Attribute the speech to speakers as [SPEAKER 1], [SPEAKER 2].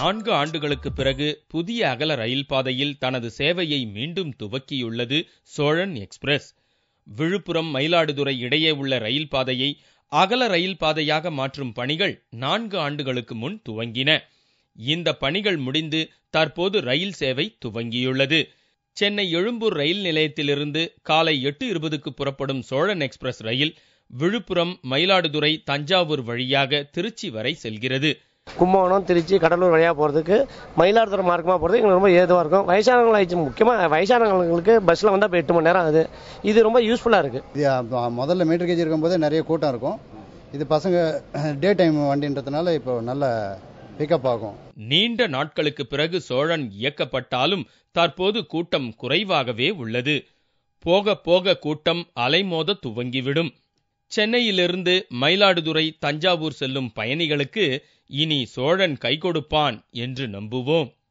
[SPEAKER 1] நான்கு ஆண்டுகளுக்கு பிறகு புதிய அகல ரயில் பாதையில் தனது சேவையை மீண்டும் துவக்கியுள்ளது சோழன் எக்ஸ்பிரஸ் விழுப்புரம் மயிலாடுதுறை இடையே உள்ள ரயில் பாதையை அகல ரயில் பாதையாக மாற்றும் பணிகள் நான்கு ஆண்டுகளுக்கு முன் துவங்கின இந்த பணிகள் முடிந்து தற்போது ரயில் சேவை துவங்கியுள்ளது சென்னை எழும்பூர் ரயில் நிலையத்திலிருந்து காலை எட்டு இருபதுக்கு புறப்படும் சோழன் எக்ஸ்பிரஸ் ரயில் விழுப்புரம் மயிலாடுதுறை தஞ்சாவூர் வழியாக திருச்சி வரை செல்கிறது
[SPEAKER 2] கும்பகோணம் திருச்சி கடலூர் வழியாக போகிறதுக்கு மயிலாடுதுறை மார்க்கமாக போகிறதுக்கு எங்களுக்கு ரொம்ப ஏதுவாக இருக்கும் வயசானவங்களை ஆயிடுச்சு முக்கியமாக வயசானவங்களுக்கு பஸ்ஸில் வந்தால் இப்போ எட்டு மணி நேரம் ஆகுது இது ரொம்ப யூஸ்ஃபுல்லாக இருக்குது
[SPEAKER 3] இது அ- முதல்ல மீட்டர் கேஜ் இருக்கும்போது நிறைய கூட்டம் இருக்கும் இது பசங்க டே டைம் வண்டின்றதுனால இப்போ நல்ல பிக்கப் ஆகும்
[SPEAKER 1] நீண்ட நாட்களுக்கு பிறகு சோழன் இயக்கப்பட்டாலும் தற்போது கூட்டம் குறைவாகவே உள்ளது போக போக கூட்டம் அலைமோத துவங்கிவிடும் சென்னையிலிருந்து மயிலாடுதுறை தஞ்சாவூர் செல்லும் பயணிகளுக்கு இனி சோழன் கை கொடுப்பான் என்று நம்புவோம்